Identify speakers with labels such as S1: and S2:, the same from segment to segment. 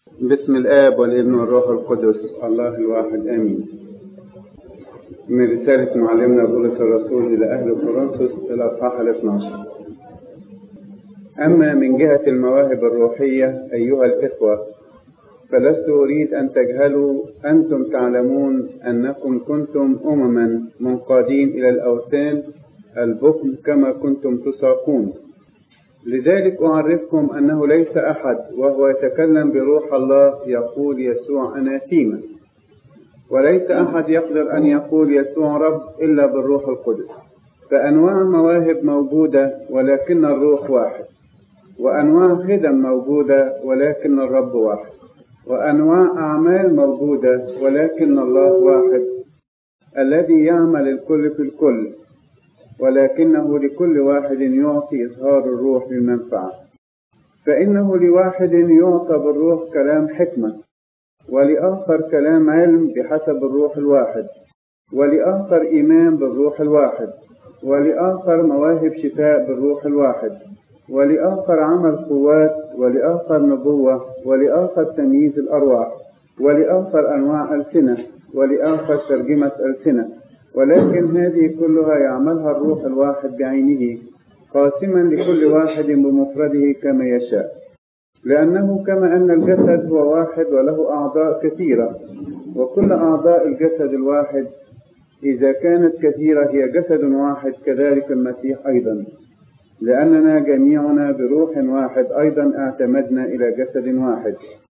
S1: بسم الآب والابن والروح القدس الله الواحد آمين من رسالة معلمنا بولس الرسول إلى أهل كورنثوس الأصحاح ال 12 أما من جهة المواهب الروحية أيها الإخوة فلست أريد أن تجهلوا أنتم تعلمون أنكم كنتم أمما منقادين إلى الأوثان البكم كما كنتم تساقون لذلك أعرفكم أنه ليس أحد وهو يتكلم بروح الله يقول يسوع أناثيما وليس أحد يقدر أن يقول يسوع رب إلا بالروح القدس فأنواع مواهب موجودة ولكن الروح واحد وأنواع خدم موجودة ولكن الرب واحد وأنواع أعمال موجودة ولكن الله واحد الذي يعمل الكل في الكل ولكنه لكل واحد يعطي إظهار الروح للمنفعة فإنه لواحد يعطى بالروح كلام حكمة ولآخر كلام علم بحسب الروح الواحد ولآخر إيمان بالروح الواحد ولآخر مواهب شفاء بالروح الواحد ولآخر عمل قوات ولآخر نبوة ولآخر تمييز الأرواح ولآخر أنواع ألسنة ولآخر ترجمة ألسنة ولكن هذه كلها يعملها الروح الواحد بعينه قاسما لكل واحد بمفرده كما يشاء لأنه كما أن الجسد هو واحد وله أعضاء كثيرة وكل أعضاء الجسد الواحد إذا كانت كثيرة هي جسد واحد كذلك المسيح أيضا لأننا جميعنا بروح واحد أيضا اعتمدنا إلى جسد واحد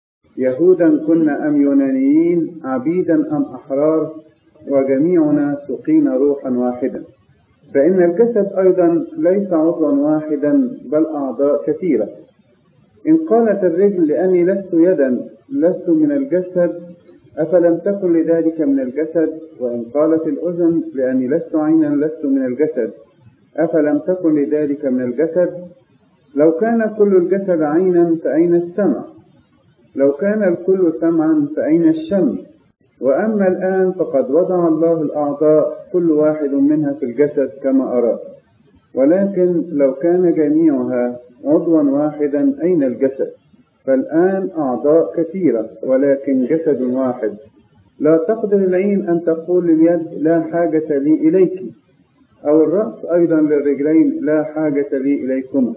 S1: يهودا كنا أم يونانيين عبيدا أم أحرار وجميعنا سقينا روحا واحدا فإن الجسد أيضا ليس عضوا واحدا بل أعضاء كثيرة إن قالت الرجل لأني لست يدا لست من الجسد أفلم تكن لذلك من الجسد وإن قالت الأذن لأني لست عينا لست من الجسد أفلم تكن لذلك من الجسد لو كان كل الجسد عينا فأين السمع لو كان الكل سمعا فأين الشم وأما الآن فقد وضع الله الأعضاء كل واحد منها في الجسد كما أراد ولكن لو كان جميعها عضوا واحدا أين الجسد فالآن أعضاء كثيرة ولكن جسد واحد لا تقدر العين أن تقول لليد لا حاجة لي إليك أو الرأس أيضا للرجلين لا حاجة لي إليكما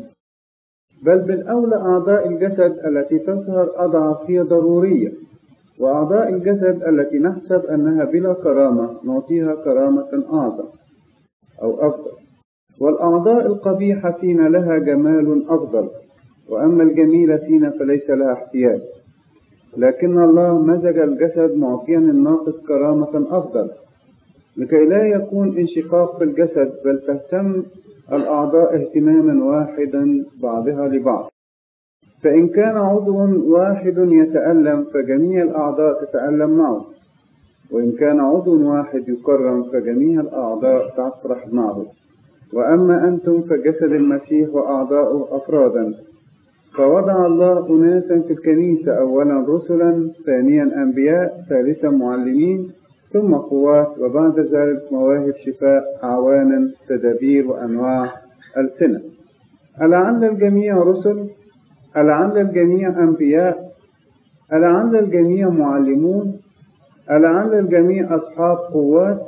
S1: بل بالأولى أعضاء الجسد التي تظهر أضعف هي ضرورية وأعضاء الجسد التي نحسب أنها بلا كرامة نعطيها كرامة أعظم أو أفضل والأعضاء القبيحة فينا لها جمال أفضل وأما الجميلة فينا فليس لها احتياج لكن الله مزج الجسد معطيا الناقص كرامة أفضل لكي لا يكون انشقاق في الجسد بل تهتم الأعضاء اهتماما واحدا بعضها لبعض فإن كان عضو واحد يتألم فجميع الأعضاء تتألم معه وإن كان عضو واحد يكرم فجميع الأعضاء تفرح معه وأما أنتم فجسد المسيح وأعضاؤه أفرادا فوضع الله أناسا في الكنيسة أولا رسلا ثانيا أنبياء ثالثا معلمين ثم قوات وبعد ذلك مواهب شفاء أعوانا تدابير وأنواع ألسنة ألعل الجميع رسل ألعل الجميع أنبياء ألعل الجميع معلمون ألعل الجميع أصحاب قوات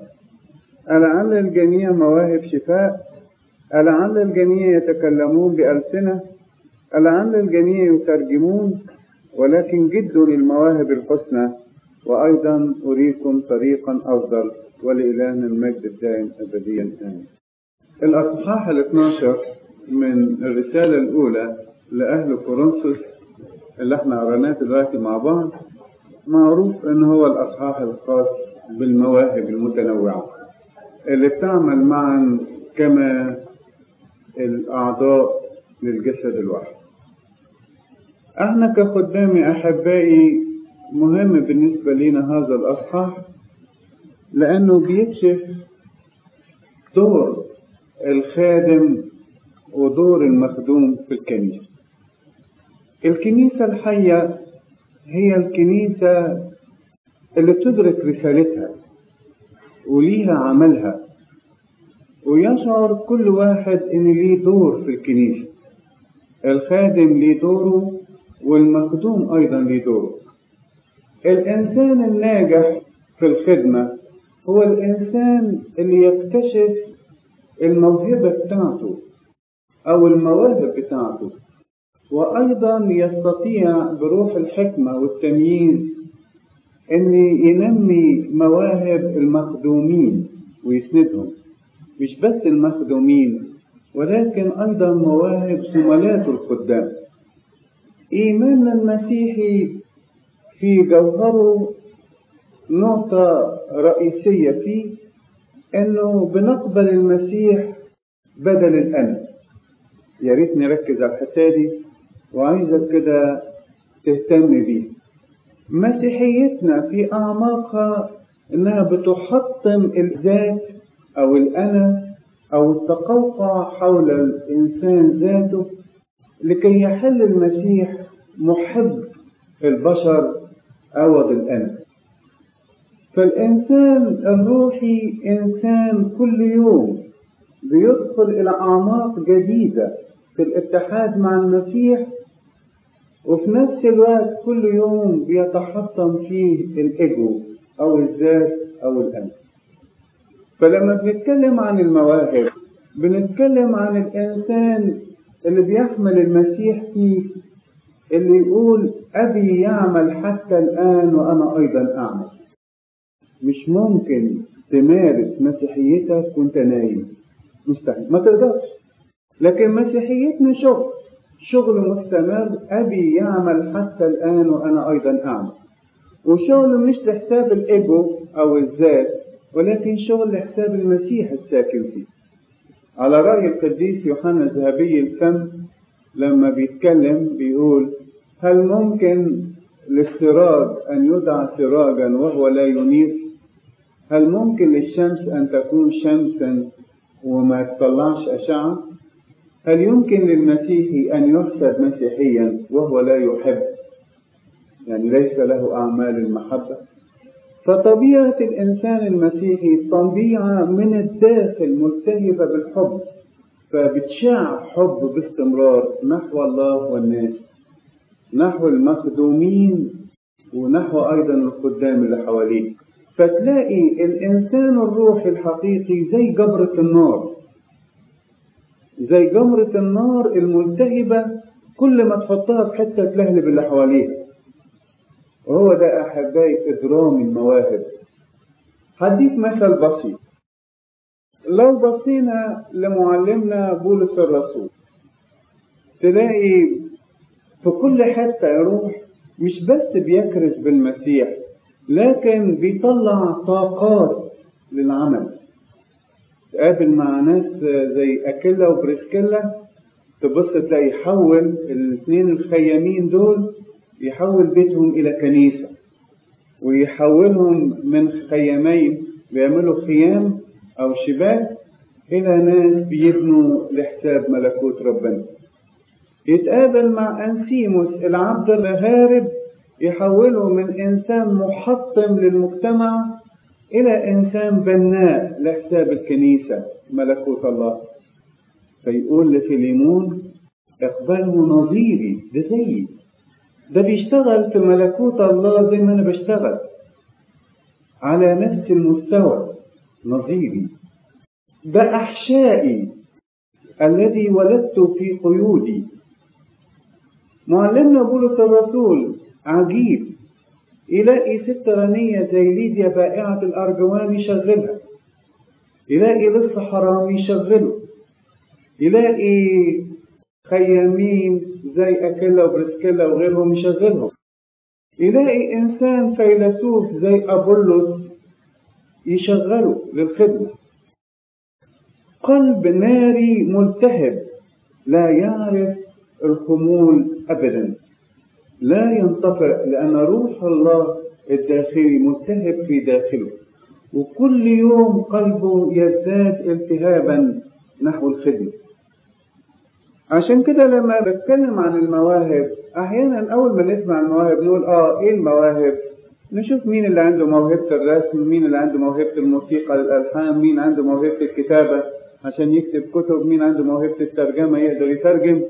S1: ألعل الجميع مواهب شفاء ألعل الجميع يتكلمون بألسنة ألعل الجميع يترجمون ولكن جد للمواهب الحسنى وأيضا أريكم طريقا أفضل ولإلهنا المجد الدائم أبديا آمين الأصحاح ال 12 من الرسالة الأولى لأهل كورنثوس اللي احنا قريناه دلوقتي مع بعض معروف ان هو الأصحاح الخاص بالمواهب المتنوعة اللي بتعمل معا كما الأعضاء للجسد الواحد احنا كخدام أحبائي مهم بالنسبة لنا هذا الأصحاح لأنه بيكشف دور الخادم ودور المخدوم في الكنيسة الكنيسة الحية هي الكنيسة اللي بتدرك رسالتها وليها عملها ويشعر كل واحد إن ليه دور في الكنيسة الخادم ليه دوره والمخدوم أيضا له دور الإنسان الناجح في الخدمة هو الإنسان اللي يكتشف الموهبة بتاعته أو المواهب بتاعته وأيضا يستطيع بروح الحكمة والتمييز أن ينمي مواهب المخدومين ويسندهم مش بس المخدومين ولكن أيضا مواهب زملاء الخدام إيماننا المسيحي في جوهره نقطة رئيسية فيه إنه بنقبل المسيح بدل الأنا يا ريت نركز على الحتة دي وعايزك كده تهتم بيه مسيحيتنا في أعماقها إنها بتحطم الذات أو الأنا أو التقوقع حول الإنسان ذاته لكي يحل المسيح محب البشر عوض الأنا فالإنسان الروحي إنسان كل يوم بيدخل إلى أعماق جديدة في الاتحاد مع المسيح وفي نفس الوقت كل يوم بيتحطم فيه الإيجو أو الذات أو الأنا فلما بنتكلم عن المواهب بنتكلم عن الإنسان اللي بيحمل المسيح فيه اللي يقول أبي يعمل حتى الآن وأنا أيضا أعمل مش ممكن تمارس مسيحيتك وانت نايم مستحيل ما تقدرش لكن مسيحيتنا شغل شغل مستمر أبي يعمل حتى الآن وأنا أيضا أعمل وشغل مش لحساب الإيجو أو الذات ولكن شغل لحساب المسيح الساكن فيه على رأي القديس يوحنا ذهبي الفم لما بيتكلم بيقول هل ممكن للسراج أن يدعى سراجا وهو لا ينير هل ممكن للشمس أن تكون شمسا وما تطلعش أشعة هل يمكن للمسيحي أن يحسب مسيحيا وهو لا يحب يعني ليس له أعمال المحبة فطبيعة الإنسان المسيحي طبيعة من الداخل ملتهبة بالحب فبتشع حب باستمرار نحو الله والناس نحو المخدومين ونحو أيضا الخدام اللي حواليه فتلاقي الإنسان الروحي الحقيقي زي جبرة النار زي جمرة النار الملتهبة كل ما تحطها في حتة تلهلب اللي حواليها وهو ده أحبائي إدرام المواهب هديك مثل بسيط لو بصينا لمعلمنا بولس الرسول تلاقي في كل حتة يروح مش بس بيكرز بالمسيح لكن بيطلع طاقات للعمل تقابل مع ناس زي أكيلا وبريسكيلا تبص تلاقي يحول الاثنين الخيامين دول يحول بيتهم إلى كنيسة ويحولهم من خيامين بيعملوا خيام أو شباك إلى ناس بيبنوا لحساب ملكوت ربنا يتقابل مع أنسيموس العبد الهارب يحوله من إنسان محطم للمجتمع إلى إنسان بناء لحساب الكنيسة ملكوت الله فيقول لفيليمون اقبله نظيري ده زيي ده بيشتغل في ملكوت الله زي ما أنا بشتغل على نفس المستوى نظيري ده أحشائي الذي ولدت في قيودي معلمنا بولس الرسول عجيب يلاقي ست غنية زي ليديا بائعة الأرجوان يشغلها يلاقي لص حرام يشغله يلاقي خيامين زي أكيلا وبرسكيلا وغيرهم يشغلهم يلاقي إنسان فيلسوف زي أبولس يشغله للخدمة قلب ناري ملتهب لا يعرف الخمول أبدا لا ينطفئ لأن روح الله الداخلي ملتهب في داخله وكل يوم قلبه يزداد التهابا نحو الخدمة عشان كده لما بتكلم عن المواهب أحيانا أول ما نسمع المواهب نقول آه إيه المواهب نشوف مين اللي عنده موهبة الرسم مين اللي عنده موهبة الموسيقى للألحان مين عنده موهبة الكتابة عشان يكتب كتب مين عنده موهبة الترجمة يقدر يترجم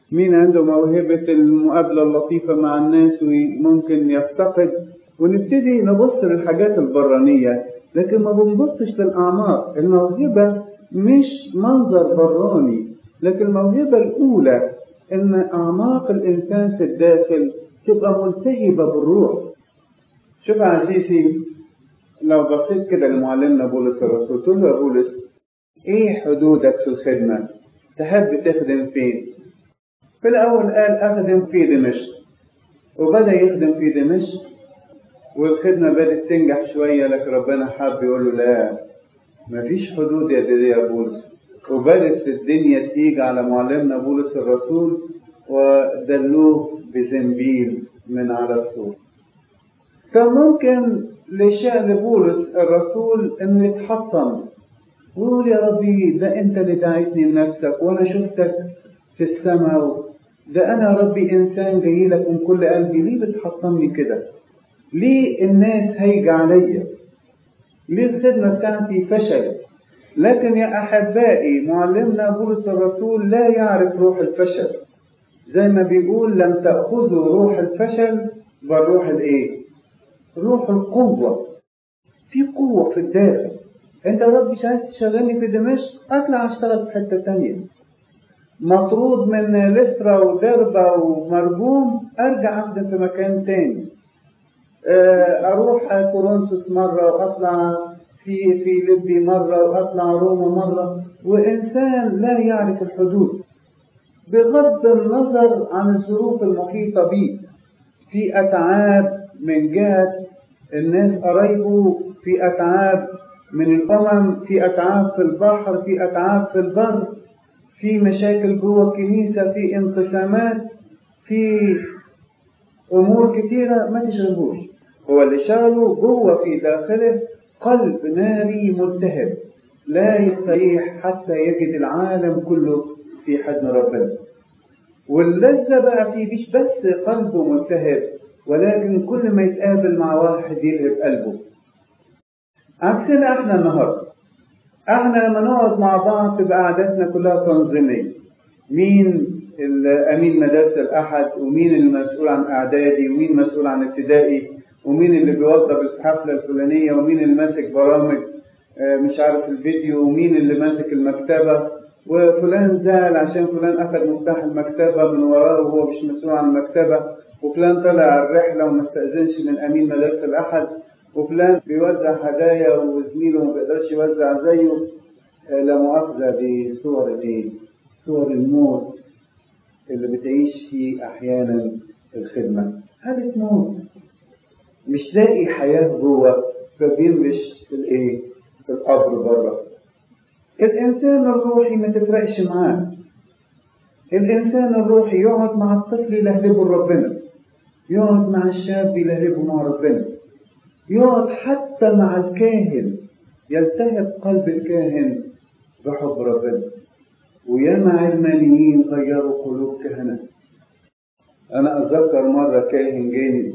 S1: مين عنده موهبة المقابلة اللطيفة مع الناس وممكن يفتقد ونبتدي نبص للحاجات البرانية لكن ما بنبصش للأعماق الموهبة مش منظر براني لكن الموهبة الأولى إن أعماق الإنسان في الداخل تبقى ملتهبة بالروح شوف يا عزيزي لو بصيت كده لمعلمنا بولس الرسول تقول له يا بولس ايه حدودك في الخدمة؟ تحب تخدم فين؟ في الأول قال أخدم في دمشق وبدأ يخدم في دمشق والخدمة بدأت تنجح شوية لكن ربنا حب يقول له لا مفيش حدود يا دي يا بولس وبدت الدنيا تيجي على معلمنا بولس الرسول ودلوه بزنبيل من على السور كان ممكن لشأن بولس الرسول انه يتحطم ويقول يا ربي ده انت اللي دعيتني لنفسك وانا شفتك في السماء ده انا يا ربي انسان جاي لك من كل قلبي ليه بتحطمني كده ليه الناس هيجي عليا ليه الخدمة بتاعتي فشلت لكن يا أحبائي معلمنا بولس الرسول لا يعرف روح الفشل زي ما بيقول لم تأخذوا روح الفشل بل روح الإيه؟ روح القوة في قوة في الداخل أنت يا رب مش عايز تشغلني في دمشق أطلع أشتغل في حتة تانية مطرود من لسرة ودربة ومرجوم أرجع أخدم في مكان تاني أروح كورنثوس مرة وأطلع في في ليبي مرة وأطلع روما مرة وإنسان لا يعرف الحدود بغض النظر عن الظروف المحيطة به في أتعاب من جهة الناس قرايبه في أتعاب من الأمم في أتعاب في البحر في أتعاب في البر في مشاكل جوه الكنيسة في انقسامات في أمور كثيرة ما تشغلوش هو اللي شغله جوه في داخله قلب ناري ملتهب لا يستريح حتى يجد العالم كله في حضن ربنا واللذة بقى في مش بس قلبه ملتهب ولكن كل ما يتقابل مع واحد يلهب قلبه عكسنا احنا النهارده احنا لما نقعد مع بعض تبقى قعدتنا كلها تنظيميه مين امين مدارس الاحد ومين المسؤول عن اعدادي ومين مسؤول عن ابتدائي ومين اللي بيوضب الحفله الفلانيه ومين اللي ماسك برامج مش عارف الفيديو ومين اللي ماسك المكتبه وفلان زعل عشان فلان اخذ مفتاح المكتبه من وراه وهو مش مسؤول عن المكتبه وفلان طلع الرحله وما استاذنش من امين مدارس الاحد وفلان بيوزع هدايا وزميله ما بيقدرش يوزع زيه لا مؤاخذه بصور الايه؟ صور الموت اللي بتعيش فيه احيانا الخدمه حاله موت مش لاقي حياه جوه فبينبش في الايه؟ في القبر بره الانسان الروحي ما تفرقش معاه الانسان الروحي يقعد مع الطفل يلهبه ربنا يقعد مع الشاب يلهبه مع ربنا يقعد حتى مع الكاهن يلتهب قلب الكاهن بحب ربنا وياما علمانيين غيروا قلوب كهنة أنا أتذكر مرة كاهن جاني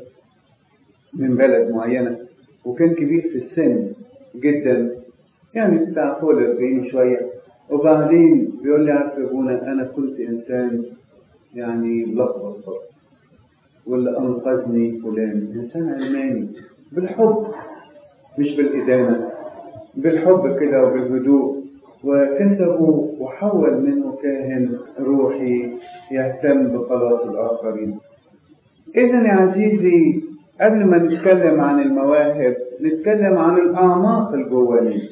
S1: من بلد معينة وكان كبير في السن جدا يعني بتاع فوق الأربعين شوية وبعدين بيقول لي عارف يا ابونا أنا كنت إنسان يعني ملخبط خالص واللي أنقذني فلان إنسان علماني بالحب مش بالإدانة بالحب كده وبالهدوء وكسبوا وحول منه كاهن روحي يهتم بخلاص الآخرين إذا يا عزيزي قبل ما نتكلم عن المواهب نتكلم عن الأعماق الجوانية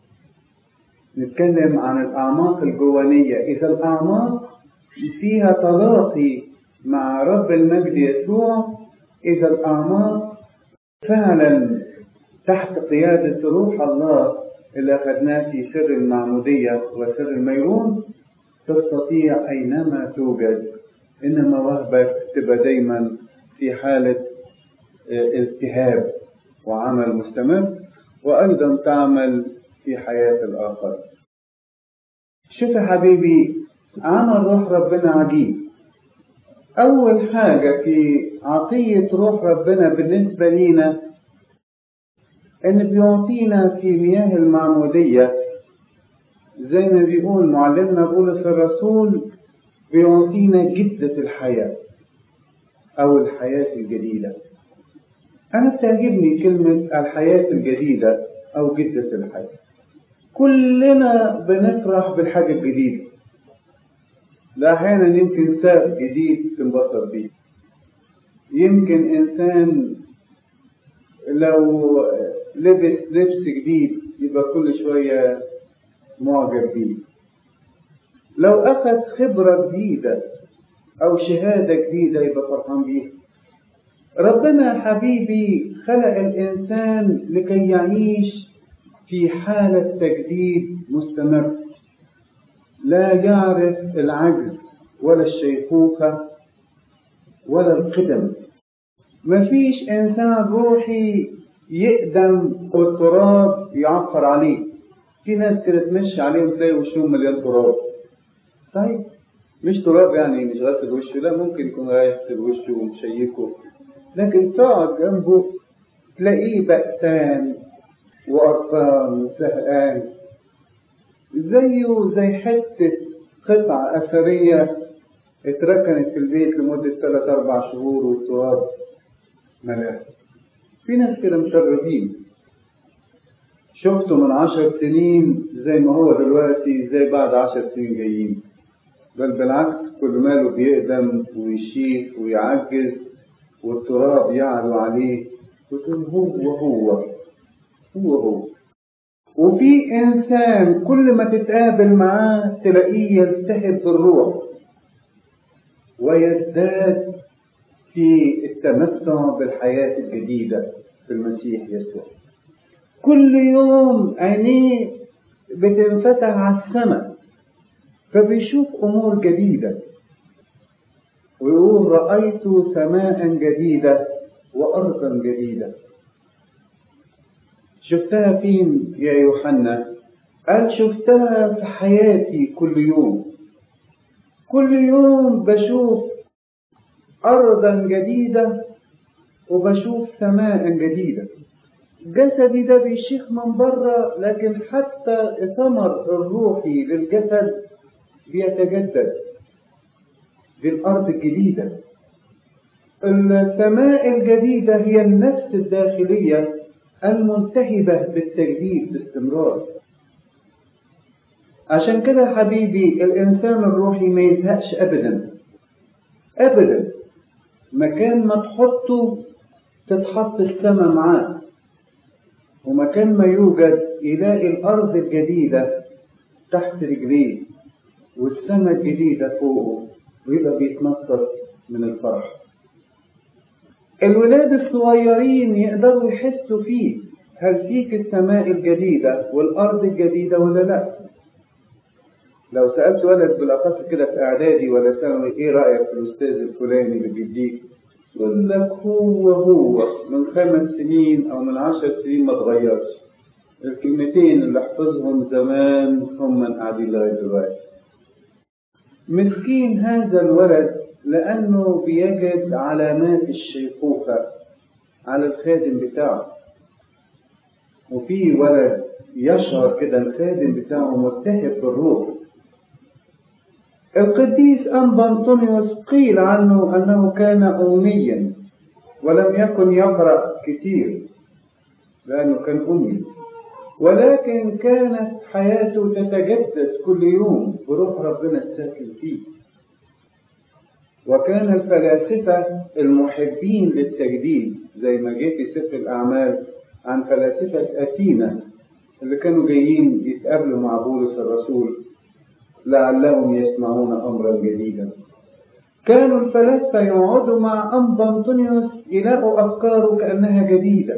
S1: نتكلم عن الأعماق الجوانية إذا الأعماق فيها تلاقي مع رب المجد يسوع إذا الأعماق فعلا تحت قيادة روح الله اللي أخذناه في سر المعمودية وسر الميرون تستطيع أينما توجد إن مواهبك تبقى دايما في حالة التهاب وعمل مستمر وأيضا تعمل في حياة الآخر شوف يا حبيبي عمل روح ربنا عجيب أول حاجة في عطية روح ربنا بالنسبة لينا إن بيعطينا في مياه المعمودية زي ما بيقول معلمنا بولس الرسول بيعطينا جدة الحياة أو الحياة الجديدة أنا بتعجبني كلمة الحياة الجديدة أو جدة الحياة كلنا بنفرح بالحاجة الجديدة ده أحيانا يمكن ساب جديد تنبسط بيه يمكن إنسان لو لبس لبس جديد يبقى كل شوية معجب بيه لو أخذ خبرة جديدة أو شهادة جديدة يبقى فرحان بيها ربنا حبيبي خلق الإنسان لكي يعيش في حالة تجديد مستمر لا يعرف العجز ولا الشيخوخة ولا القدم مفيش إنسان روحي يقدم والتراب يعفر عليه في ناس كده تمشي عليهم تلاقي وشهم مليان تراب صحيح مش تراب يعني مش غسل وشه لا ممكن يكون غسل وشه ومشيكه لكن تقعد جنبه تلاقيه بأسان وقرفان وسهقان زيه زي حتة قطعة أثرية اتركنت في البيت لمدة ثلاث أربع شهور والتراب ملاها في ناس كده مشربين شفته من عشر سنين زي ما هو دلوقتي زي بعد عشر سنين جايين بل بالعكس كل ماله بيقدم ويشيخ ويعجز والتراب يعلو عليه وتقول هو هو هو هو وفي إنسان كل ما تتقابل معاه تلاقيه يلتهب بالروح ويزداد في التمتع بالحياة الجديدة في المسيح يسوع كل يوم عينيه بتنفتح على السماء فبيشوف أمور جديدة ويقول رأيت سماء جديدة وأرضا جديدة شفتها فين يا يوحنا قال شفتها في حياتي كل يوم كل يوم بشوف أرضا جديدة وبشوف سماء جديدة جسدي ده بيشيخ من بره لكن حتى الثمر الروحي للجسد بيتجدد دي الأرض الجديدة السماء الجديدة هي النفس الداخلية الملتهبة بالتجديد باستمرار عشان كده حبيبي الإنسان الروحي ما يزهقش أبدا أبدا مكان ما تحطه تتحط السماء معاه ومكان ما يوجد يلاقي الأرض الجديدة تحت رجليه والسماء الجديدة فوقه ويبقى بيتنطط من الفرح الولاد الصغيرين يقدروا يحسوا فيه هل فيك السماء الجديدة والأرض الجديدة ولا لا لو سألت ولد بالأخص كده في إعدادي ولا ثانوي إيه رأيك في الأستاذ الفلاني اللي بيديك يقول لك هو هو من خمس سنين أو من عشر سنين ما تغيرش الكلمتين اللي حفظهم زمان هم قاعدين لغاية دلوقتي مسكين هذا الولد لأنه بيجد علامات الشيخوخة على الخادم بتاعه وفي ولد يشعر كده الخادم بتاعه ملتهب بالروح القديس أنبا أنطونيوس قيل عنه أنه كان أميا ولم يكن يقرأ كثير لأنه كان أمي ولكن كانت حياته تتجدد كل يوم بروح ربنا الساكن فيه وكان الفلاسفة المحبين للتجديد زي ما جه في سفر الأعمال عن فلاسفة أثينا اللي كانوا جايين يتقابلوا مع بولس الرسول لعلهم يسمعون أمرا جديدا كانوا الفلاسفة يقعدوا مع أنبا أنطونيوس يلاقوا أفكاره كأنها جديدة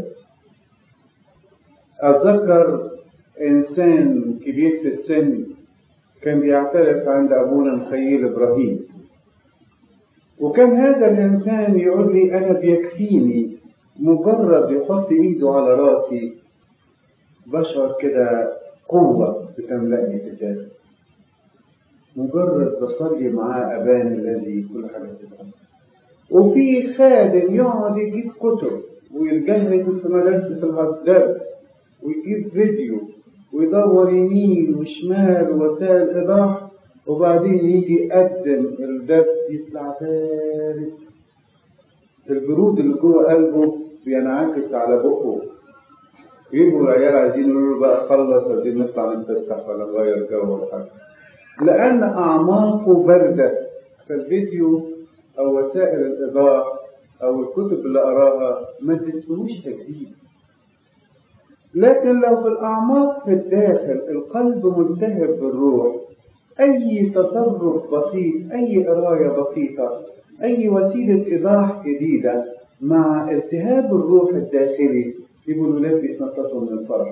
S1: أتذكر إنسان كبير في السن كان بيعترف عند أبونا الخيل إبراهيم وكان هذا الإنسان يقول لي أنا بيكفيني مجرد يحط إيده على راسي بشعر كده قوة بتملأني في الداخل مجرد بصلي معاه أبان الذي كل حاجة تتعمل وفي خادم يقعد يجيب كتب ويتجهز في مدرسة الدرس ويجيب فيديو ويدور يمين وشمال وسائل إيضاح وبعدين يجي يقدم الدرس يطلع بارد البرود اللي جوه قلبه بينعكس على بقه يجوا العيال عايزين يقولوا له بقى خلص عايزين نطلع نتفسح ولا نغير جو ولا حاجه لان اعماقه بارده فالفيديو او وسائل الايضاح او الكتب اللي قراها ما ادتلوش تجديد لكن لو في الاعماق في الداخل القلب ملتهب بالروح اي تصرف بسيط اي قرايه بسيطه اي وسيله ايضاح جديده مع التهاب الروح الداخلي يبقوا الولاد بيتنططوا من الفرح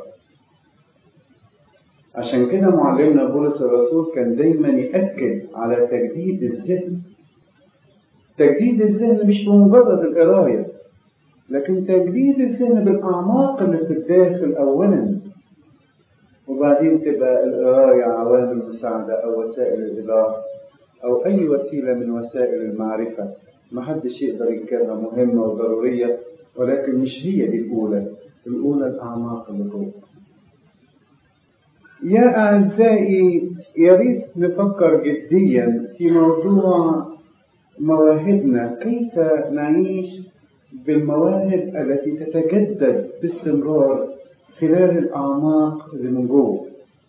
S1: عشان كده معلمنا بولس الرسول كان دايما يأكد على تجديد الذهن تجديد الذهن مش بمجرد القراية لكن تجديد الذهن بالأعماق اللي في الداخل أولا وبعدين تبقى القراية عوامل مساعدة أو وسائل الإيضاح أو أي وسيلة من وسائل المعرفة محدش يقدر ينكرها مهمة وضرورية ولكن مش هي دي الأولى الأولى الأعماق اللي جوه يا أعزائي يا ريت نفكر جديا في موضوع مواهبنا كيف نعيش بالمواهب التي تتجدد باستمرار خلال الأعماق اللي من جوه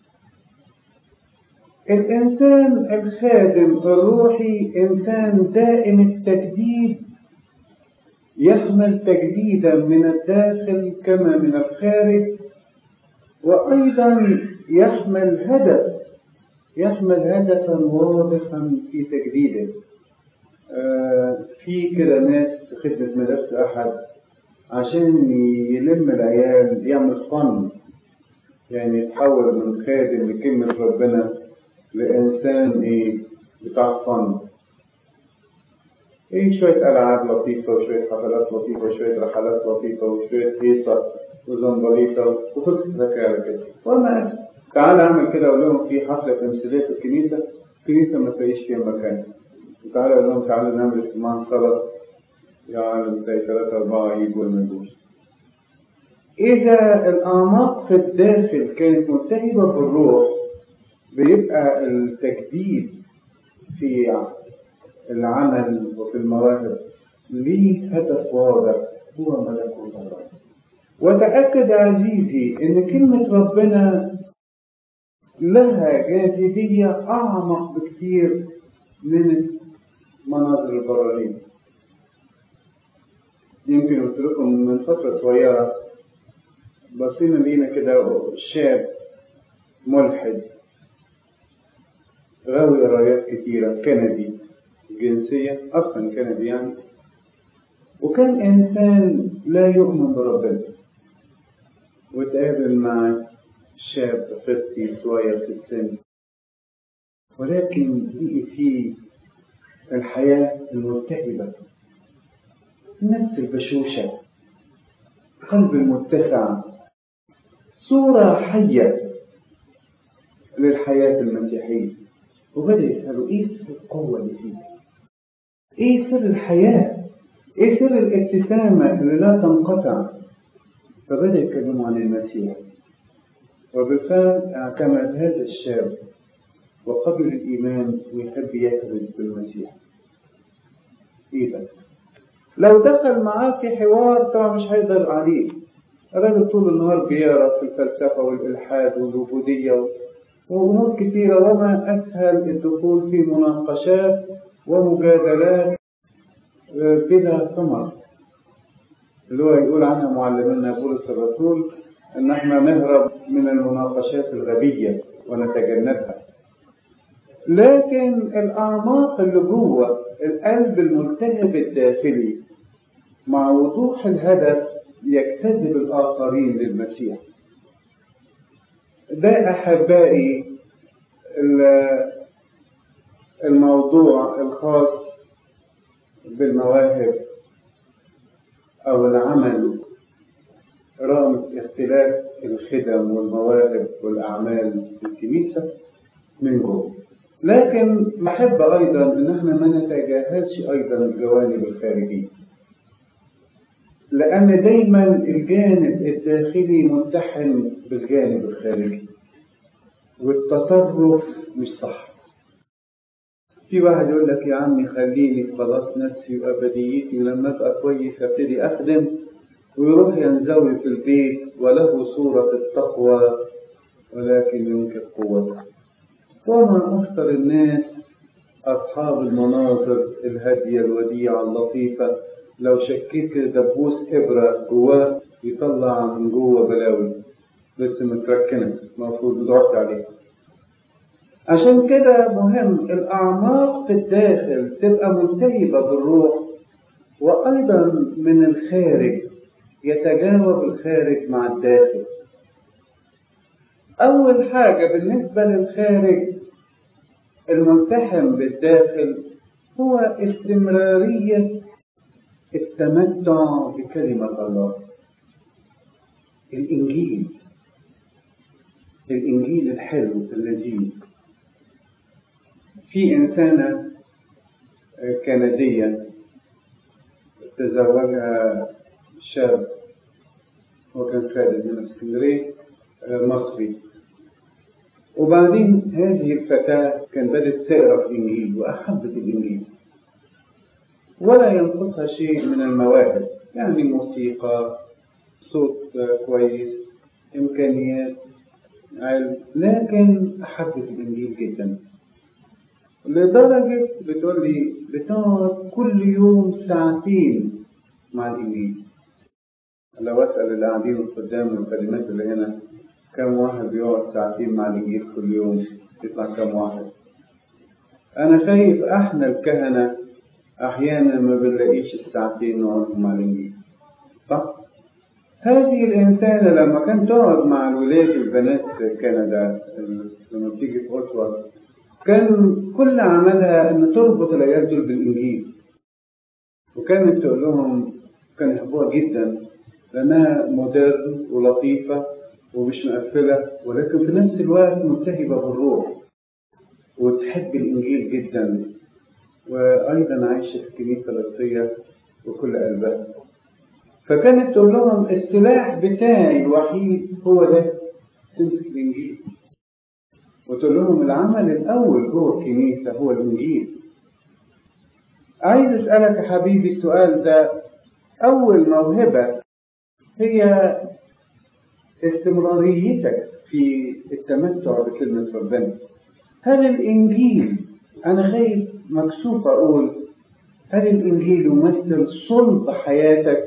S1: الإنسان الخادم الروحي إنسان دائم التجديد يحمل تجديدا من الداخل كما من الخارج وأيضا يحمل هدف يحمل هدفا واضحا في تجديده آه في كده ناس في خدمة مدرسة أحد عشان يلم العيال يعمل فن يعني يتحول من خادم لكلمة ربنا لإنسان إيه بتاع فن إيه شوية ألعاب لطيفة وشوية حفلات لطيفة وشوية رحلات لطيفة وشوية هيصة وزنبليطة وخلصت الحكاية على كده وأنا أسف تعال أعمل كده أقول لهم في حفلة تمثيلية في الكنيسة الكنيسة ما تلاقيش فيها مكان وتعالى أقول لهم تعالوا نعمل اجتماع صلاة يعني زي ثلاثة أربعة يجوا ولا ما يجوش إذا الأعماق في الداخل كانت ملتهبة بالروح بيبقى التجديد في العمل وفي المواهب ليه هدف واضح هو ملكوت الله وتأكد عزيزي إن كلمة ربنا لها جاذبية أعمق بكثير من مناظر البرارين يمكن قلت لكم من فترة صغيرة بصينا لينا كده شاب ملحد غاوي رايات كتيرة كندي جنسية أصلا كندي يعني وكان إنسان لا يؤمن بربنا وتقابل مع شاب فتي صغير في السن ولكن لقي فيه الحياة الملتهبة النفس البشوشة قلب المتسع صورة حية للحياة المسيحية وبدأ يسأله إيه سر القوة اللي فيك؟ إيه سر الحياة؟ إيه سر الابتسامة اللي لا تنقطع؟ فبدأ يتكلموا عن المسيح وبالفعل اعتمد هذا الشاب وقبل الإيمان ويحب يكرز بالمسيح إيه ده؟ لو دخل معاه في حوار طبعا مش هيقدر عليه الراجل طول النهار بيقرا في الفلسفة والإلحاد والوجودية وأمور كثيرة وما أسهل الدخول في مناقشات ومجادلات بلا ثمر اللي هو يقول عنها معلمنا بولس الرسول ان احنا نهرب من المناقشات الغبية ونتجنبها لكن الأعماق اللي جوه القلب الملتهب الداخلي مع وضوح الهدف يجتذب الآخرين للمسيح ده أحبائي الموضوع الخاص بالمواهب أو العمل رغم اختلاف الخدم والمواهب والأعمال في الكنيسة من جوه لكن بحب أيضا إن احنا ما نتجاهلش أيضا الجوانب الخارجية لأن دايما الجانب الداخلي ملتحم بالجانب الخارجي والتطرف مش صح في واحد يقول لك يا عمي خليني في خلاص نفسي وأبديتي ولما أبقى كويس أبتدي أخدم ويروح ينزوي في البيت وله صورة التقوى ولكن ينكر قوته ومن أكثر الناس أصحاب المناظر الهادية الوديعة اللطيفة لو شكيت دبوس إبرة جواه يطلع من جوه بلاوي بس متركنة المفروض ضغط عليها عشان كده مهم الأعماق في الداخل تبقى ملتهبة بالروح وأيضا من الخارج يتجاوب الخارج مع الداخل أول حاجة بالنسبة للخارج الملتحم بالداخل هو استمرارية التمتع بكلمة الله الإنجيل الإنجيل الحلو اللذيذ في إنسانة كندية تزوجها شاب وكان خالد من اسكندرية مصري وبعدين هذه الفتاة كان بدأت تقرأ في الإنجيل وأحبت الإنجيل ولا ينقصها شيء من المواهب يعني موسيقى صوت كويس إمكانيات علم لكن أحبت الإنجيل جدا لدرجة بتقول لي بتقعد كل يوم ساعتين مع الإنجيل لو أسأل اللي قاعدين قدام الكلمات اللي هنا كم واحد بيقعد ساعتين مع الإنجيل كل يوم يطلع كم واحد أنا خايف إحنا الكهنة أحيانا ما بنلاقيش الساعتين نقعد مع الإنجيل صح؟ هذه الإنسانة لما كانت تقعد مع الولاد البنات في كندا لما بتيجي في أسوة كان كل عملها إن تربط العيال دول بالإنجيل وكانت تقول لهم كانوا يحبوها جدا لأنها مودرن ولطيفة ومش مقفلة ولكن في نفس الوقت ملتهبة بالروح وتحب الإنجيل جدا وأيضا عايشة في الكنيسة القبطية وكل قلبها فكانت تقول لهم السلاح بتاعي الوحيد هو ده تمسك الإنجيل وتقول لهم العمل الأول جوه الكنيسة هو الإنجيل عايز أسألك يا حبيبي السؤال ده أول موهبة هي استمراريتك في التمتع بكلمة ربنا هل الإنجيل أنا خايف مكسوف أقول هل الإنجيل يمثل صلب حياتك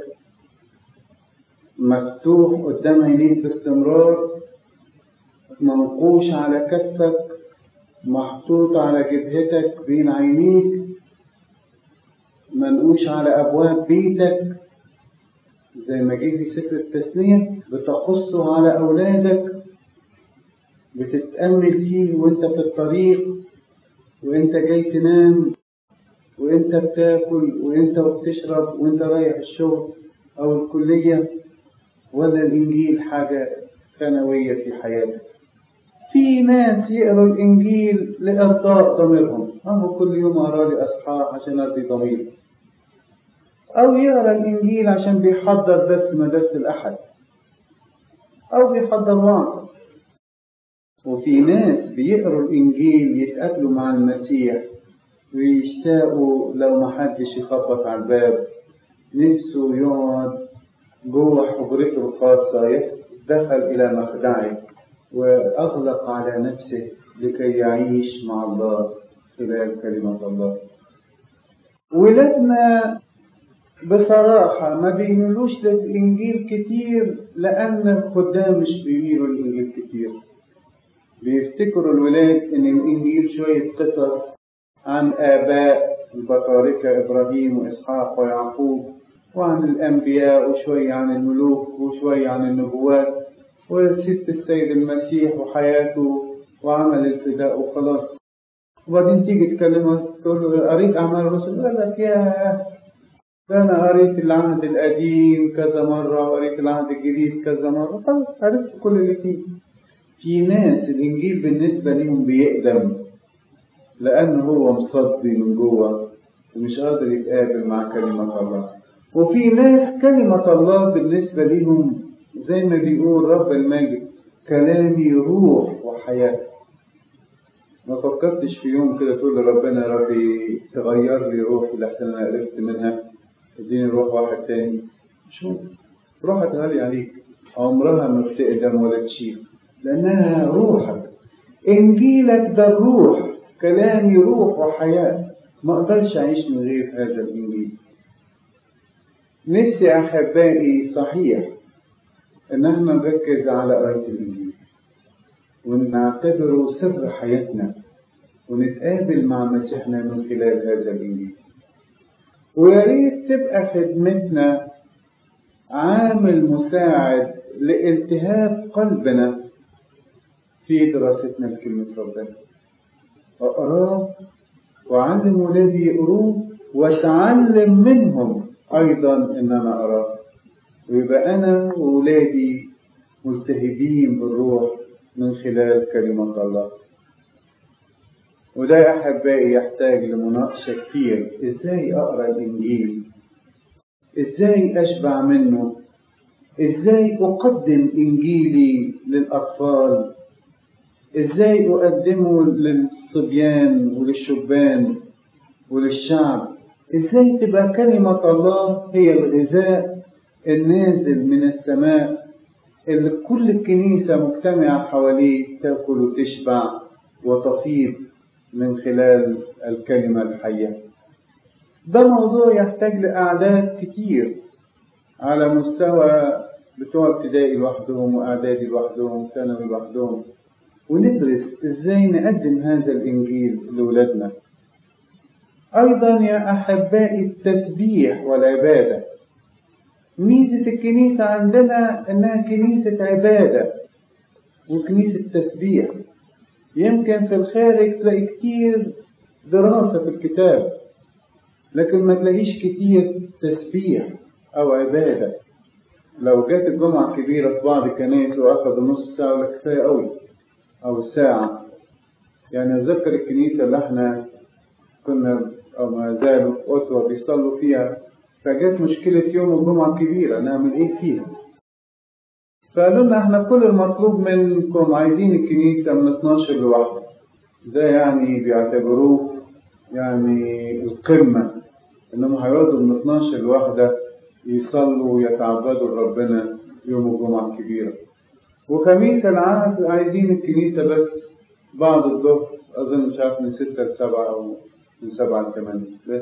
S1: مفتوح قدام عينيك باستمرار منقوش على كفك محطوط على جبهتك بين عينيك منقوش على أبواب بيتك زي ما جه في سفر التثنية بتقصه على أولادك بتتأمل فيه وانت في الطريق وانت جاي تنام وانت بتاكل وانت بتشرب وانت رايح الشغل أو الكلية ولا الإنجيل حاجة ثانوية في حياتك في ناس يقروا الإنجيل لإرضاء ضميرهم أهو كل يوم أقرأ لي أصحاح عشان أرضي ضميري أو يقرأ الإنجيل عشان بيحضر درس مدرسة الأحد أو بيحضر وعظ وفي ناس بيقروا الإنجيل يتقابلوا مع المسيح ويشتاقوا لو ما حدش يخبط على الباب نفسه يقعد جوه حجرته الخاصة دخل إلى مخدعه وأغلق على نفسه لكي يعيش مع الله خلال كلمة الله ولادنا بصراحة ما بيميلوش للإنجيل كتير لأن الخدام مش بيميلوا للإنجيل كتير بيفتكروا الولاد إن الإنجيل شوية قصص عن آباء البطاركة إبراهيم وإسحاق ويعقوب وعن الأنبياء وشوية عن الملوك وشوية عن النبوات وست السيد المسيح وحياته وعمل الفداء وخلاص وبعدين تيجي تكلمه تقول له قريت أعمال الرسل يقول لك يا ده أنا قريت العهد القديم كذا مرة وقريت العهد الجديد كذا مرة خلاص عرفت كل اللي فيه في ناس الإنجيل بالنسبة لهم بيقدم لأنه هو مصدي من جوه ومش قادر يتقابل مع كلمة الله وفي ناس كلمة الله بالنسبة لهم زي ما بيقول رب المجد كلامي روح وحياة ما فكرتش في يوم كده تقول لربنا يا ربي تغير لي روحي لحسن انا قرفت منها اديني روح واحد تاني شوف روحك غالي عليك عمرها ما بتقدم ولا تشيل لانها روحك انجيلك ده الروح كلامي روح وحياه ما اقدرش اعيش من غير هذا الانجيل نفسي احبائي صحيح ان احنا نركز على قرايه الانجيل ونعتبره سر حياتنا ونتقابل مع مسيحنا من خلال هذا الانجيل ويا ريت تبقى خدمتنا عامل مساعد لالتهاب قلبنا في دراستنا لكلمة ربنا أقراه وأعلم ولادي يقروه وأتعلم منهم أيضا إن أنا أراه ويبقى أنا وولادي ملتهبين بالروح من خلال كلمة الله وده يا أحبائي يحتاج لمناقشة كتير إزاي أقرأ الإنجيل إزاي أشبع منه إزاي أقدم إنجيلي للأطفال إزاي أقدمه للصبيان وللشبان وللشعب إزاي تبقى كلمة الله هي الغذاء النازل من السماء اللي كل الكنيسة مجتمعة حواليه تاكل وتشبع وتفيض من خلال الكلمة الحية ده موضوع يحتاج لأعداد كتير على مستوى بتوع ابتدائي لوحدهم وإعدادي لوحدهم وثانوي لوحدهم وندرس إزاي نقدم هذا الإنجيل لأولادنا أيضا يا أحبائي التسبيح والعبادة ميزة الكنيسة عندنا إنها كنيسة عبادة وكنيسة تسبيح يمكن في الخارج تلاقي كتير دراسة في الكتاب لكن ما تلاقيش كتير تسبيح أو عبادة لو جت الجمعة الكبيرة في بعض الكنائس وأخذوا نص ساعة ولا كفاية أوي أو ساعة يعني أتذكر الكنيسة اللي احنا كنا أو ما زالوا في أوتوا بيصلوا فيها فجت مشكلة يوم الجمعة الكبيرة نعمل إيه فيها؟ فقالوا لنا احنا كل المطلوب منكم عايزين الكنيسة من 12 لواحدة ده يعني بيعتبروه يعني القمة انهم هيقعدوا من 12 لواحدة يصلوا ويتعبدوا لربنا يوم الجمعة الكبيرة وخميس العهد عايزين الكنيسة بس بعد الظهر أظن مش عارف من ستة لسبعة أو من سبعة لثمانية بس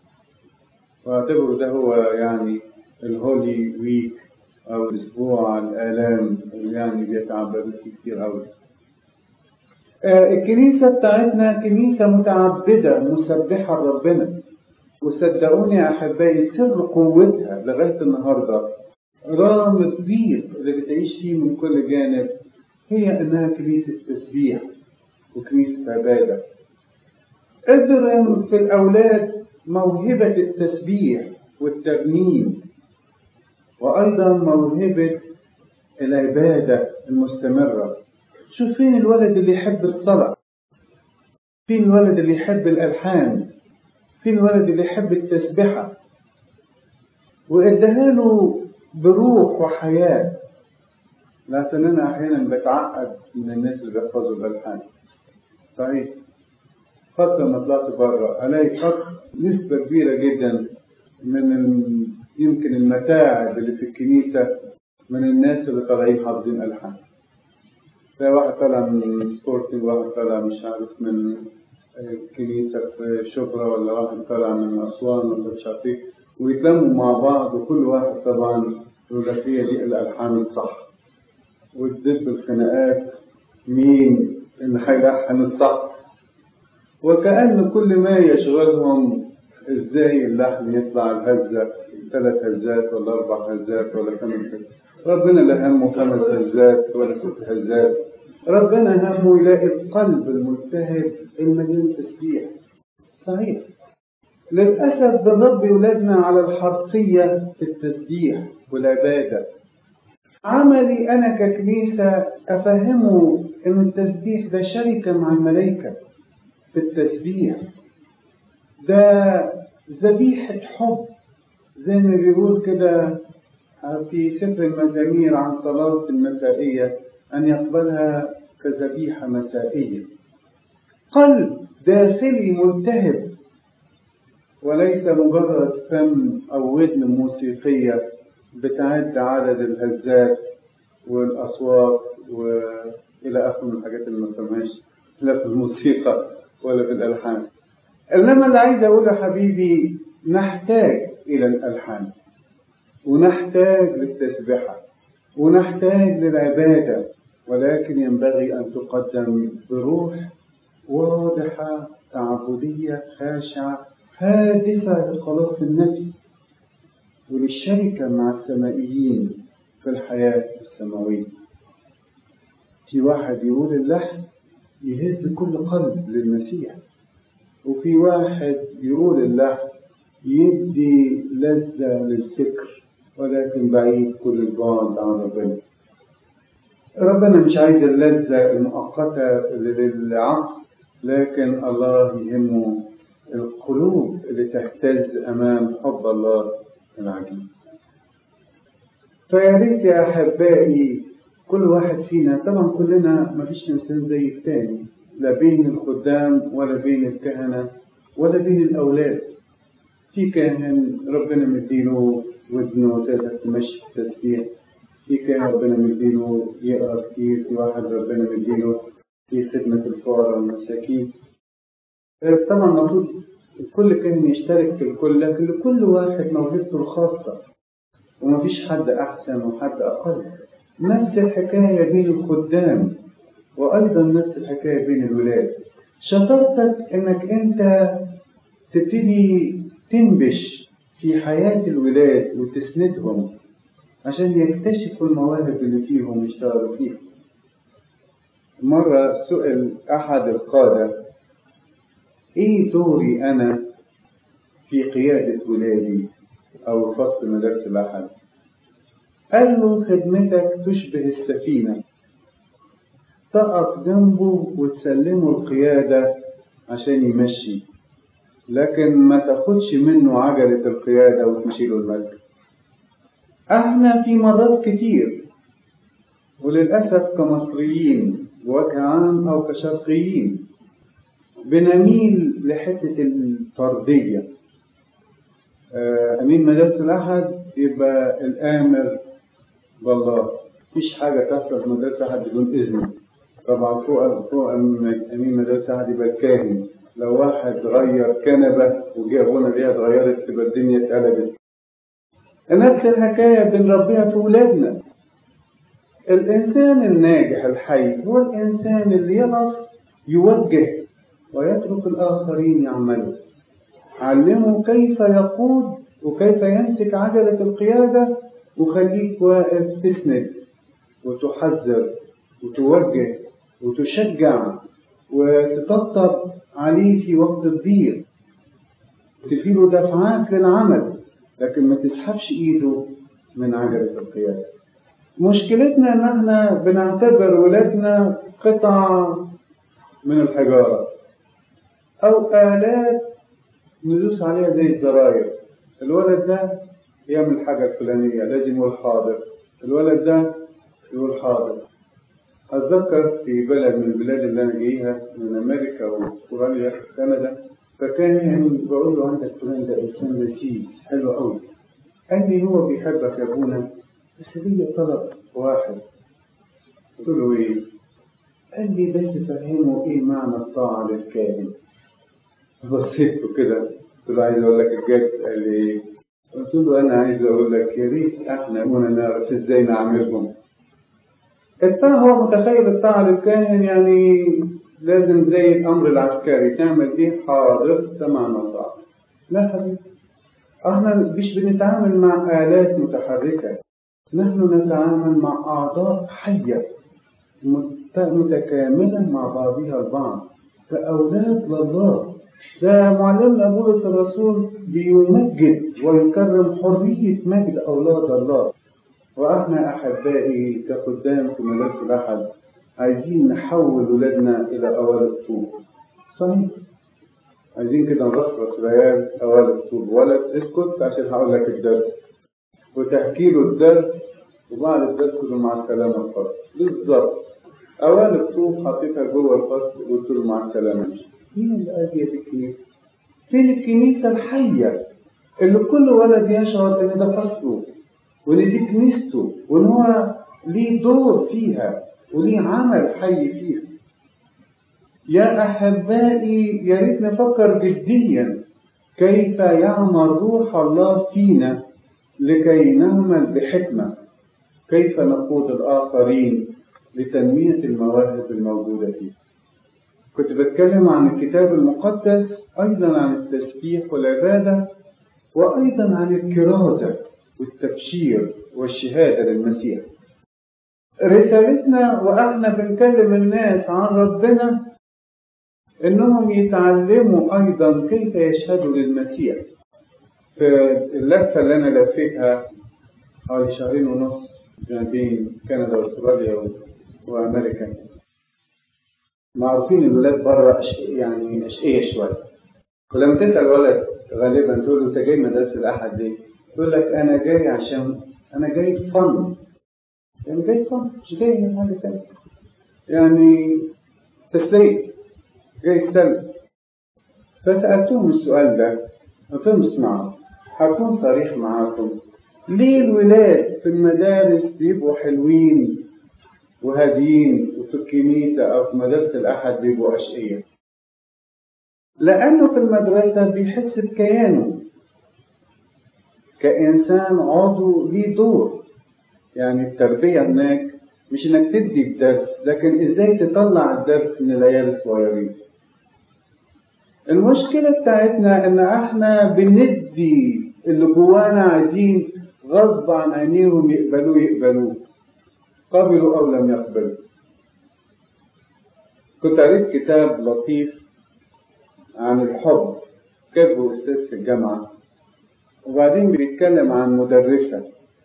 S1: واعتبروا ده هو يعني الهولي ويك أو أسبوع الآلام اللي يعني بيتعبدوا فيه كتير أوي. آه الكنيسة بتاعتنا كنيسة متعبدة مسبحة لربنا وصدقوني يا أحبائي سر قوتها لغاية النهاردة رغم الضيق اللي بتعيش فيه من كل جانب هي إنها كنيسة تسبيح وكنيسة عبادة. اضرم في الأولاد موهبة التسبيح والترنيم وأيضا موهبة العبادة المستمرة شوف فين الولد اللي يحب الصلاة فين الولد اللي يحب الألحان فين الولد اللي يحب التسبحة واداها له بروح وحياة لكن أنا أحيانا بتعقد من الناس اللي بيحفظوا الألحان صحيح خاصة لما طلعت بره ألاقي خط نسبة كبيرة جدا من ال... يمكن المتاعب اللي في الكنيسة من الناس اللي طالعين حافظين ألحان. تلاقي واحد طالع من سبورتنج واحد طالع مش عارف من كنيسة في شبرا ولا واحد طالع من أسوان ولا مش عارف إيه ويتلموا مع بعض وكل واحد طبعا يقول لك هي دي الألحان الصح. وتدب الخناقات مين اللي هيلحن الصح. وكأن كل ما يشغلهم ازاي اللحن يطلع الهزة ثلاث هزات ولا اربع هزات ولا ثمان هزات ربنا لا همه خمس هزات ولا ست هزات ربنا همه يلاقي القلب الملتهب المليان تسبيح صحيح للأسف بنربي ولادنا على الحرفية في التسبيح والعبادة عملي أنا ككنيسة أفهمه إن التسبيح ده شركة مع الملائكة في التسبيح ده ذبيحة حب زي ما بيقول كده في سفر المزامير عن صلاة المسائية أن يقبلها كذبيحة مسائية قلب داخلي ملتهب وليس مجرد فم أو ودن موسيقية بتعد عدد الهزات والأصوات وإلى آخره من الحاجات اللي ما فهمهاش لا في الموسيقى ولا في الألحان إنما اللي عايز أقوله حبيبي نحتاج إلى الألحان ونحتاج للتسبحة ونحتاج للعبادة ولكن ينبغي أن تقدم بروح واضحة تعبدية خاشعة هادفة لخلاص النفس وللشركة مع السمائيين في الحياة السماوية في واحد يقول اللحن يهز كل قلب للمسيح وفي واحد يقول اللحن يدي لذة للفكر ولكن بعيد كل البعد عن ربنا ربنا مش عايز اللذة المؤقتة للعقل لكن الله يهمه القلوب اللي تهتز أمام حب الله العجيب فيا ريت يا أحبائي كل واحد فينا طبعا كلنا مفيش إنسان زي التاني لا بين الخدام ولا بين الكهنة ولا بين الأولاد في كاهن ربنا مديله ودنه تقدر تمشي في التسبيح في كاهن ربنا مديله يقرا كتير في واحد ربنا مديله في خدمة الفقراء والمساكين طبعا المفروض الكل كان يشترك في الكل لكن لكل واحد موهبته الخاصة ومفيش حد أحسن وحد أقل نفس الحكاية بين الخدام وأيضا نفس الحكاية بين الولاد شطارتك إنك أنت تبتدي تنبش في حياة الولاد وتسندهم عشان يكتشفوا المواهب اللي فيهم ويشتغلوا فيها مرة سئل أحد القادة إيه دوري أنا في قيادة ولادي أو فصل مدرسة الأحد قال له خدمتك تشبه السفينة تقف جنبه وتسلمه القيادة عشان يمشي لكن ما تاخدش منه عجلة القيادة وتمشيله الملك احنا في مرات كتير وللأسف كمصريين بوجه عام أو كشرقيين بنميل لحتة الفردية أمين مدرسة الأحد يبقى الآمر بالله مفيش حاجة تحصل في مدرسة أحد بدون إذنه طبعا فوق فوق أمين مدرسة أحد يبقى الكاهن لو واحد غير كنبة وجه غنى ليها اتغيرت تبقى الدنيا اتقلبت نفس الحكاية بنربيها في ولادنا الإنسان الناجح الحي هو الإنسان اللي يعرف يوجه ويترك الآخرين يعملوا علمه كيف يقود وكيف يمسك عجلة القيادة وخليك واقف تسند وتحذر وتوجه وتشجع وتطبطب عليه في وقت الضيق وتديله دفعات للعمل لكن ما تسحبش ايده من عجلة القيادة مشكلتنا ان احنا بنعتبر ولادنا قطع من الحجارة او آلات ندوس عليها زي الزراير الولد ده يعمل الحاجة الفلانية لازم يقول حاضر الولد ده يقول حاضر أتذكر في بلد من البلاد اللي أنا جايها من أمريكا وأستراليا وكندا فكان بقول له عندك فلان ده إنسان لذيذ حلو قوي قال لي هو بيحبك يا أبونا بس ليا طلب واحد قلت له إيه؟ قال لي بس فهمه إيه معنى الطاعة للكاهن بصيت له كده قلت له عايز أقول لك الجد قال لي إيه؟ قلت له أنا عايز أقول لك يا ريت إحنا أبونا نعرف إزاي نعاملهم الطاعة هو متخيل الطاعة للكاهن يعني لازم زي الأمر العسكري تعمل إيه حاضر تمام الطاعة لا حبيبي احنا مش بنتعامل مع آلات متحركة نحن نتعامل مع أعضاء حية متكاملة مع بعضها البعض كأولاد لله ده معلمنا بولس الرسول بيمجد ويكرم حرية مجد أولاد الله وإحنا أحبائي كخدام في مدرسة الأحد عايزين نحول ولادنا إلى أوائل الطوب صحيح عايزين كده نرصرص العيال أوائل الطوب ولد اسكت عشان هقول لك الدرس وتحكي له الدرس وبعد الدرس كله مع السلامة الفرق بالظبط قوالب طوب حطيتها جوه الفصل وقلت له مع السلامة مين اللي قال هي دي الكنيسة؟ فين الكنيسة الحية اللي كل ولد يشعر إن ده فصله وإن دي كنيسته وإن هو ليه دور فيها وليه عمل حي فيها يا أحبائي يا ريت نفكر جديا كيف يعمل روح الله فينا لكي نعمل بحكمة كيف نقود الآخرين لتنمية المواهب الموجودة فيه كنت بتكلم عن الكتاب المقدس أيضا عن التسبيح والعبادة وأيضا عن الكرازة والتبشير والشهادة للمسيح رسالتنا وإحنا بنكلم الناس عن ربنا إنهم يتعلموا أيضا كيف يشهدوا للمسيح في اللفة اللي أنا لفيتها حوالي شهرين ونص بين كندا واستراليا وامريكا معروفين الولاد بره يعني اشقيه شويه ولما تسال ولد غالبا تقول له انت جاي مدرسه الاحد ليه؟ يقول لك انا جاي عشان انا جاي فن يعني جاي فن مش جاي من حاجه ثانيه يعني تسليه جاي سلب فسالتهم السؤال ده قلت لهم اسمعوا هكون صريح معاكم ليه الولاد في المدارس بيبقوا حلوين وهاديين وفي الكنيسة أو في مدرسة الأحد بيبقوا أشقية لأنه في المدرسة بيحس بكيانه كإنسان عضو ليه دور يعني التربية هناك مش إنك تدي الدرس لكن إزاي تطلع الدرس من العيال الصغيرين المشكلة بتاعتنا إن إحنا بندي اللي جوانا عايزين غصب عن عينيهم يقبلوه يقبلوه قبلوا أو لم يقبلوا كنت قريت كتاب لطيف عن الحب كتبه أستاذ في الجامعة وبعدين بيتكلم عن مدرسة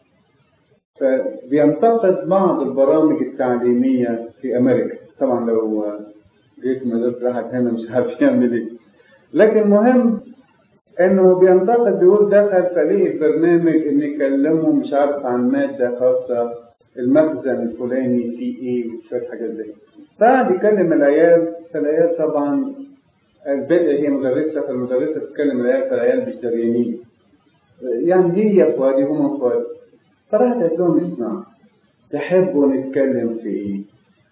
S1: فبينتقد بعض البرامج التعليمية في أمريكا طبعا لو جيت مدرسة واحد هنا مش عارف يعمل إيه لكن مهم انه بينتقد بيقول دخل فليه البرنامج ان يكلمهم مش عارف عن ماده خاصه المخزن الفلاني فيه ايه وشويه حاجات زي فقعد يكلم العيال فالعيال طبعا البدء هي مدرسه فالمدرسه بتكلم العيال فالعيال مش دريانين يعني هي اخواتي هم اخواتي فراحت قالت لهم اسمعوا تحبوا نتكلم في ايه؟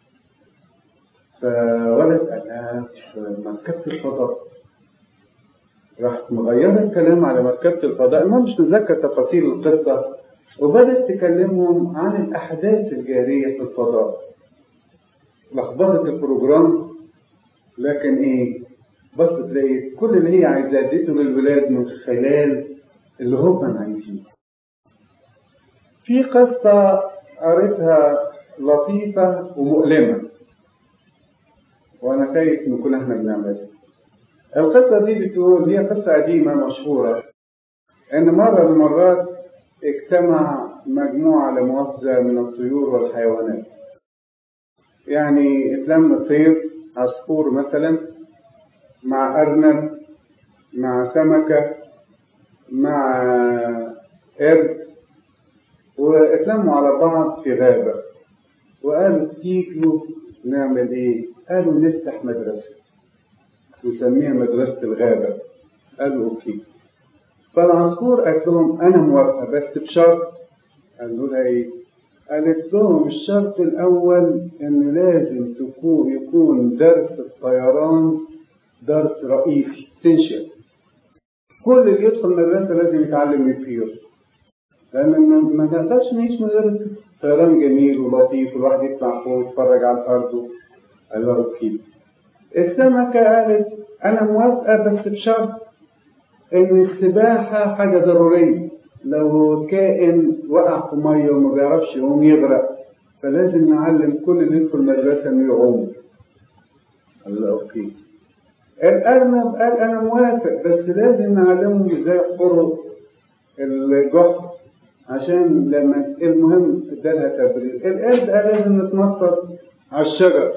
S1: فولد قال لها في مركبة الفضاء راحت مغيرة الكلام على مركبة الفضاء المهم مش متذكر تفاصيل القصة وبدأت تكلمهم عن الأحداث الجارية في الفضاء لخبطت البروجرام لكن إيه بص تلاقي كل اللي هي عايزاه اديته للولاد من خلال اللي هم عايزينه في قصة قريتها لطيفة ومؤلمة وأنا خايف من كل احنا بنعملها القصة دي بتقول هي قصة قديمة مشهورة إن مرة من المرات اجتمع مجموعة لمؤاخذة من الطيور والحيوانات يعني اتلم طير عصفور مثلا مع أرنب مع سمكة مع قرد واتلموا على بعض في غابة وقالوا تيجوا نعمل ايه؟ قالوا نفتح مدرسة نسميها مدرسة الغابة قالوا اوكي فالعصفور قالت لهم انا موافقة بس بشرط قالوا لها ايه؟ قالت لهم الشرط الاول ان لازم تكون يكون درس الطيران درس رئيسي تنشئ كل اللي يدخل مدرسة لازم يتعلم يطير لأن ما نقدرش نعيش من غير طيران جميل ولطيف والواحد يطلع فوق يتفرج على الأرض قال له أوكي السمكة قالت أنا موافقة بس بشرط إن السباحة حاجة ضرورية لو كائن وقع في مية وما بيعرفش يقوم يغرق فلازم نعلم كل اللي يدخل المدرسة إنه يعوم قال له أوكي الأرنب قال أنا موافق بس لازم نعلمهم إزاي يحفروا الجحر عشان لما المهم ادالها تبرير القرد قال لازم نتنطط على الشجر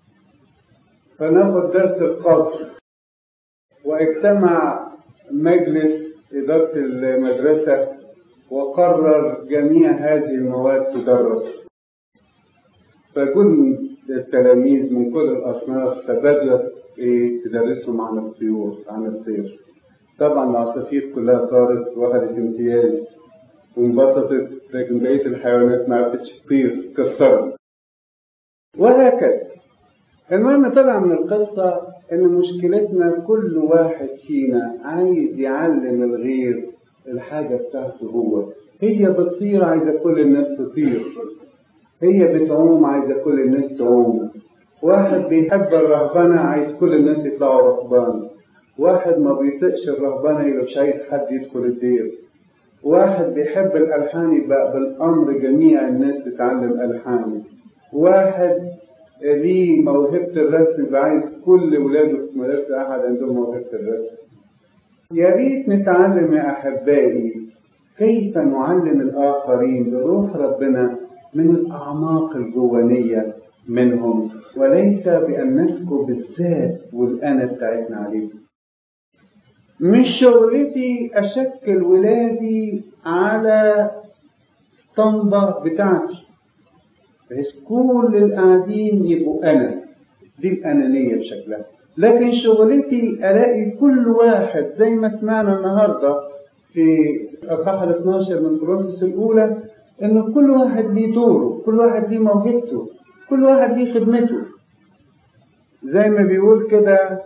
S1: فناخد درس القصر واجتمع مجلس إدارة المدرسة وقرر جميع هذه المواد تدرس فكل التلاميذ من كل الأصناف فبدأت إيه تدرسهم عن الطيور عن الطير طبعا العصافير كلها صارت واخدت امتياز وانبسطت لكن بقية الحيوانات ما عرفتش تطير كسرت وهكذا المهم طلع من القصة إن مشكلتنا كل واحد فينا عايز يعلم الغير الحاجة بتاعته هو هي بتطير عايزة كل الناس تطير هي بتعوم عايزة كل الناس تعوم واحد بيحب الرهبنة عايز كل الناس يطلعوا رهبان واحد ما بيطيقش الرهبنة يبقى مش عايز حد يدخل الدير واحد بيحب الألحان يبقى بالأمر جميع الناس تتعلم ألحان واحد ليه موهبة الرسم يبقى عايز كل ولاده في مدرسة أحد عندهم موهبة الرسم يا ريت نتعلم يا أحبائي كيف نعلم الآخرين بروح ربنا من الأعماق الجوانية منهم وليس بأن نسكب الذات والأنا بتاعتنا عليهم مش شغلتي أشكل ولادي على الطنبة بتاعتي بحيث كل القاعدين يبقوا أنا دي الأنانية بشكلها لكن شغلتي ألاقي كل واحد زي ما سمعنا النهاردة في الصفحة 12 من كورنثوس الأولى إن كل واحد ليه دوره كل واحد ليه موهبته كل واحد ليه خدمته زي ما بيقول كده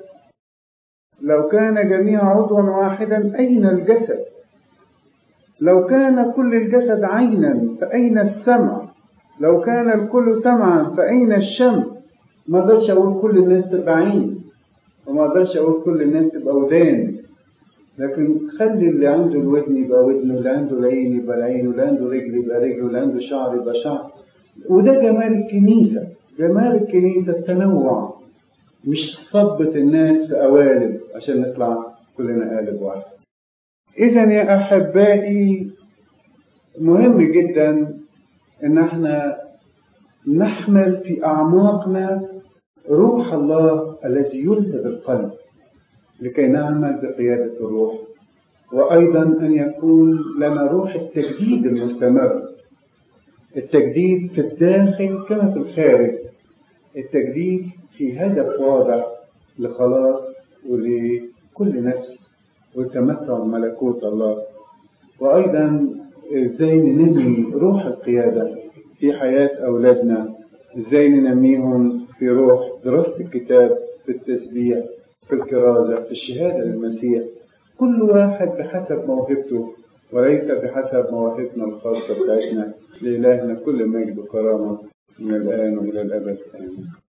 S1: لو كان جميع عضوا واحدا أين الجسد لو كان كل الجسد عينا فأين السمع لو كان الكل سمعا فأين الشم ما اقدرش أقول كل الناس تبقى عين وما اقدرش أقول كل الناس تبقى ودان لكن خلي اللي عنده الودن يبقى ودن واللي عنده العين يبقى العين واللي عنده رجل يبقى رجل واللي عنده شعر يبقى شعر وده جمال الكنيسة جمال الكنيسة التنوع مش صبة الناس في قوالب عشان نطلع كلنا قالب واحد إذا يا أحبائي مهم جدا إن احنا نحمل في أعماقنا روح الله الذي يلهب القلب لكي نعمل بقيادة الروح وأيضا أن يكون لنا روح التجديد المستمر التجديد في الداخل كما في الخارج التجديد في هدف واضح لخلاص ولكل نفس والتمتع بملكوت الله وأيضا ازاي ننمي روح القيادة في حياة أولادنا ازاي ننميهم في روح دراسة الكتاب في التسبيح في الكرازة في الشهادة للمسيح كل واحد بحسب موهبته وليس بحسب مواهبنا الخاصة بتاعتنا لإلهنا كل مجد وكرامة من الآن وإلى الأبد آمين